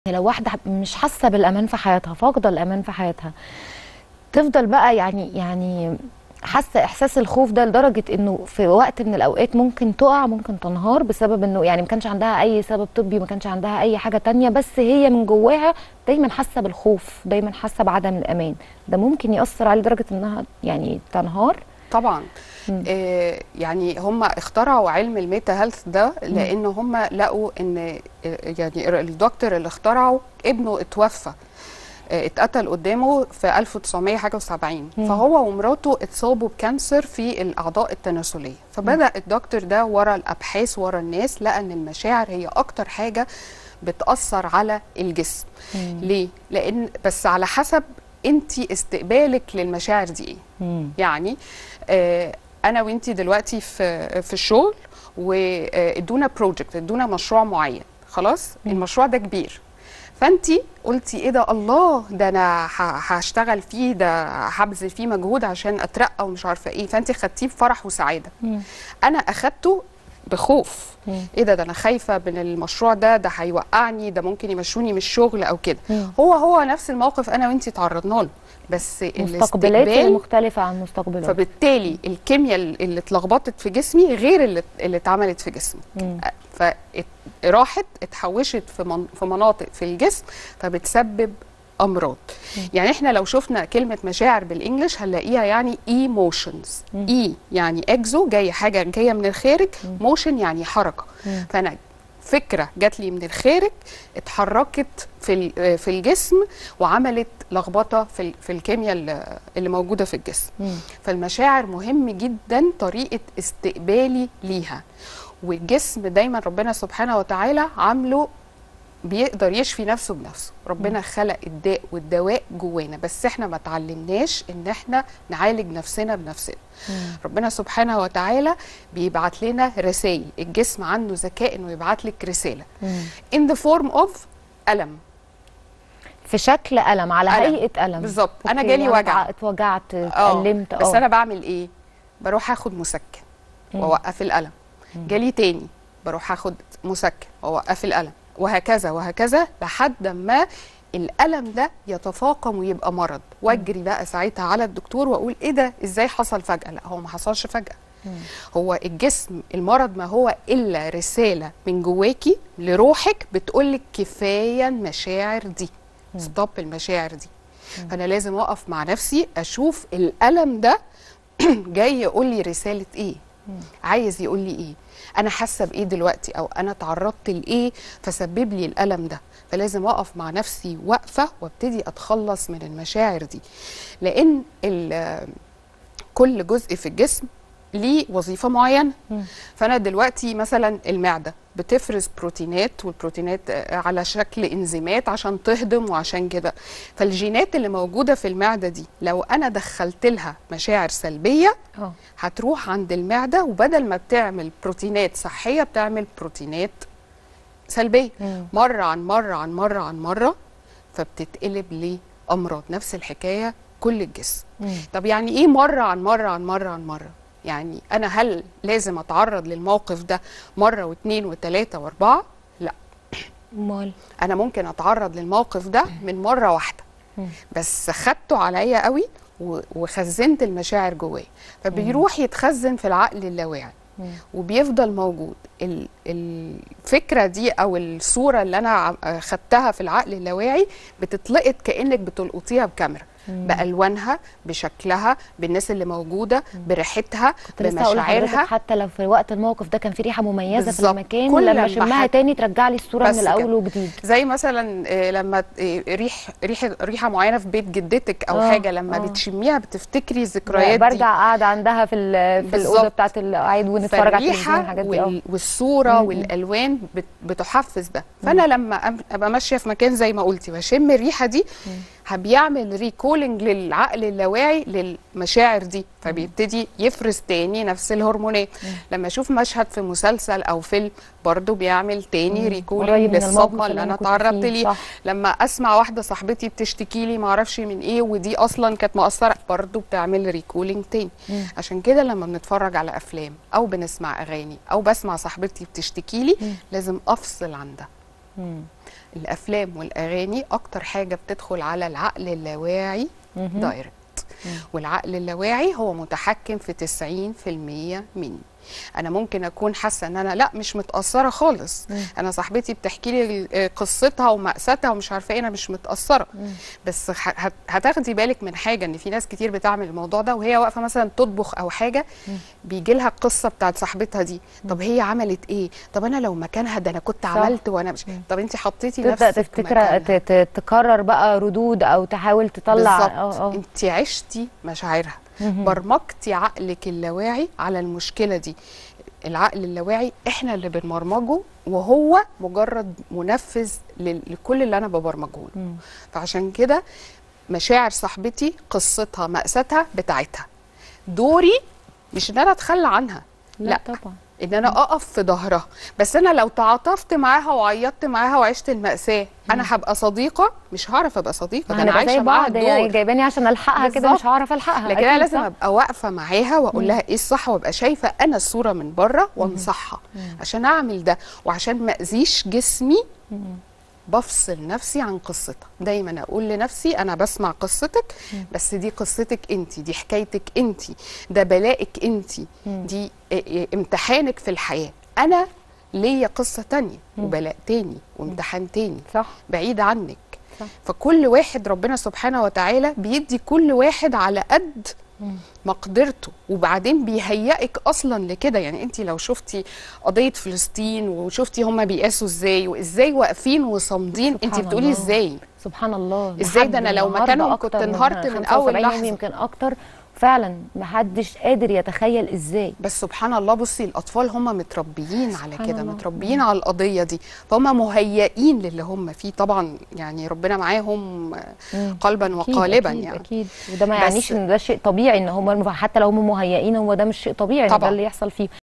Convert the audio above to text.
لو واحدة مش حاسة بالأمان في حياتها فاقدة الأمان في حياتها تفضل بقى يعني يعني حاسة إحساس الخوف ده لدرجة إنه في وقت من الأوقات ممكن تقع ممكن تنهار بسبب إنه يعني ما كانش عندها أي سبب طبي ما كانش عندها أي حاجة تانية بس هي من جواها دايما حاسة بالخوف دايما حاسة بعدم الأمان ده ممكن يأثر على لدرجة إنها يعني تنهار طبعا آه يعني هم اخترعوا علم الميتا هيلث ده لان هم لقوا ان آه، يعني الدكتور اللي اخترعه ابنه اتوفى آه، اتقتل قدامه في 1970 فهو ومراته اتصابوا بكانسر في الاعضاء التناسليه فبدا الدكتور ده ورا الابحاث ورا الناس لقى ان المشاعر هي اكتر حاجه بتاثر على الجسم ليه لان بس على حسب انت استقبالك للمشاعر دي ايه مم. يعني آه، انا وانتي دلوقتي في في الشغل وادونا بروجكت ادونا مشروع معين خلاص المشروع ده كبير فانتي قلتي ايه ده الله ده انا ه- هشتغل فيه ده هبذل فيه مجهود عشان اترقى ومش عارفه ايه فانتي خدتيه بفرح وسعاده مم. انا اخدته بخوف مم. ايه ده ده انا خايفه من المشروع ده ده هيوقعني ده ممكن يمشوني من الشغل او كده مم. هو هو نفس الموقف انا وانتي تعرضنا له بس مستقبلاتي الاستقبال مختلفة عن مستقبلات فبالتالي الكيمياء اللي اتلخبطت في جسمي غير اللي اللي اتعملت في جسمك مم. فراحت اتحوشت في من في مناطق في الجسم فبتسبب امراض يعني احنا لو شفنا كلمه مشاعر بالانجلش هنلاقيها يعني ايموشنز اي يعني اكزو جاي حاجه جايه من الخارج موشن يعني حركه مم. فانا فكره جات لي من الخارج اتحركت في ال- في الجسم وعملت لخبطه في ال- في الكيمياء اللي- اللي موجوده في الجسم مم. فالمشاعر مهم جدا طريقه استقبالي ليها والجسم دايما ربنا سبحانه وتعالى عامله بيقدر يشفي نفسه بنفسه ربنا خلق الداء والدواء جوانا بس احنا ما تعلمناش ان احنا نعالج نفسنا بنفسنا ربنا سبحانه وتعالى بيبعت لنا رسائل الجسم عنده ذكاء انه يبعت لك رساله مم. in the form of ألم في شكل ألم على ألم. هيئة ألم بالظبط. أنا أوكي، جالي يعني وجع. اتوجعت آه، اتألمت بس اه انا بعمل ايه بروح اخد مسكن واوقف الالم جالي تاني بروح اخد مسكن واوقف الالم وهكذا وهكذا لحد ما الالم ده يتفاقم ويبقى مرض واجري بقى ساعتها على الدكتور واقول ايه ده ازاي حصل فجاه لا هو ما حصلش فجاه هو الجسم المرض ما هو الا رساله من جواكي لروحك بتقولك كفايه المشاعر دي ستوب المشاعر دي فانا لازم اقف مع نفسي اشوف الالم ده جاي يقول لي رساله ايه عايز يقول لي ايه انا حاسه بايه دلوقتي او انا تعرضت لايه فسبب لي الالم ده فلازم اقف مع نفسي واقفه وابتدي اتخلص من المشاعر دي لان ال- كل جزء في الجسم ليه وظيفه معينه فانا دلوقتي مثلا المعده بتفرز بروتينات والبروتينات آه، على شكل انزيمات عشان تهضم وعشان كده فالجينات اللي موجوده في المعده دي لو انا دخلت لها مشاعر سلبيه اه هتروح عند المعده وبدل ما بتعمل بروتينات صحيه بتعمل بروتينات سلبيه مم. مره عن مره عن مره عن مره فبتتقلب لامراض نفس الحكايه كل الجسم مم. طب يعني ايه مره عن مره عن مره عن مره يعني انا هل لازم اتعرض للموقف ده مره واثنين وثلاثه واربعه لا امال انا ممكن اتعرض للموقف ده من مره واحده مم. بس خدته عليا قوي و- وخزنت المشاعر جوايا فبيروح يتخزن في العقل اللاواعي مم. وبيفضل موجود ال- الفكره دي او الصوره اللي انا عم- خدتها في العقل اللاواعي بتتلقط كانك بتلقطيها بكاميرا بالوانها بشكلها بالناس اللي موجوده بريحتها كنت لسه هقول لحضرتك بمشاعرها حتى لو في وقت الموقف ده كان في ريحه مميزه في بالظبط. المكان كل لما لما اشمها حد- تاني ترجع لي الصوره بس من الاول كده. وجديد زي مثلا آه، لما آه، ريح ريحه ريحه معينه في بيت جدتك او آه، حاجه لما آه. بتشميها بتفتكري الذكريات دي برجع قاعده عندها في ال- في الاوضه بالظبط. بتاعت القعيد ونتفرج على التلفزيون فالريحه والحاجات دي اه وال... والصوره مم. والالوان بت... بتحفز ده فانا لما أم- ابقى ماشيه في مكان زي ما قلتي واشم الريحه دي بيعمل ريكولينج للعقل اللاواعي للمشاعر دي فبيبتدي يفرز تاني نفس الهرمونات لما اشوف مشهد في مسلسل او فيلم برضو بيعمل تاني قريب ريكولينج من الموقف للصدمه اللي اللي أنا انا كنت تعرضت فيه، ليه صح. لما اسمع واحده صاحبتي بتشتكي لي معرفش من ايه ودي اصلا كانت مؤثره برضو بتعمل ريكولينج تاني مم. عشان كده لما بنتفرج على افلام او بنسمع اغاني او بسمع صاحبتي بتشتكي لي لازم افصل عن ده مم. الافلام والاغاني اكتر حاجه بتدخل على العقل اللاواعي مهم. دايركت والعقل اللاواعي هو متحكم في 90% مني انا ممكن اكون حاسه ان انا لا مش متاثره خالص مم. انا صاحبتي بتحكي لي آه، قصتها ومأساتها ومش عارفه ايه انا مش متاثره مم. بس ه- هت- هتاخدي بالك من حاجه ان في ناس كتير بتعمل الموضوع ده وهي واقفه مثلا تطبخ او حاجه بيجي لها القصه بتاعت صاحبتها دي طب هي عملت ايه طب انا لو مكانها ده انا كنت صح. عملت وانا مش طب انت حطيتي تبدا نفسك تفتكر مكانها. ت- ت- تكرر بقى ردود او تحاول تطلع بالظبط اه اه انت عشتي مشاعرها مهم. برمجتي عقلك اللاواعي على المشكله دي العقل اللاواعي احنا اللي بنبرمجه وهو مجرد منفذ لل- لكل اللي انا ببرمجه له مم. فعشان كده مشاعر صاحبتي قصتها مأساتها بتاعتها دوري مش ان انا اتخلى عنها لا, لا طبعا ان انا اقف في ظهرها بس انا لو تعاطفت معاها وعيطت معاها وعشت المأساة انا هبقى صديقة مش هعرف ابقى صديقة ده انا هنبقى زي عايشة معاها بعض يعني الدور جايباني عشان الحقها كده بالظبط. مش هعرف الحقها لكن انا أكيد لازم صح. ابقى واقفه معاها واقول لها ايه الصح وابقى شايفه انا الصوره من بره وانصحها عشان اعمل ده وعشان ما اذيش جسمي مم. بفصل نفسي عن قصتها دايما اقول لنفسي انا بسمع قصتك بس دي قصتك انت دي حكايتك انت ده بلائك انت مم. دي ا- ا- امتحانك في الحياه انا ليا قصه تانية وبلاء تاني وامتحان تاني صح بعيد عنك صح. فكل واحد ربنا سبحانه وتعالى بيدي كل واحد على قد مم. مقدرته وبعدين بيهيئك اصلا لكده يعني انت لو شفتي قضيه فلسطين وشفتي هما بيقاسوا ازاي وازاي واقفين وصامدين انت سبحان بتقولي الله. ازاي سبحان الله إزاي لحد ده أنا لو النهاردة مكانهم كنت أكتر انهارت من 75 أول يوم لحظة. يمكن اكتر فعلا محدش قادر يتخيل ازاي بس سبحان الله بصي الاطفال هم متربيين على سبحان كده الله. متربيين على القضيه دي فهم مهيئين للي هم فيه طبعا يعني ربنا معاهم مم. قلبا أكيد وقالبا أكيد يعني اكيد وده ما بس- يعنيش ان ده شيء طبيعي ان هم حتى لو هم مهيئين هو ده مش شيء طبيعي ان ده طبعاً. اللي يحصل فيه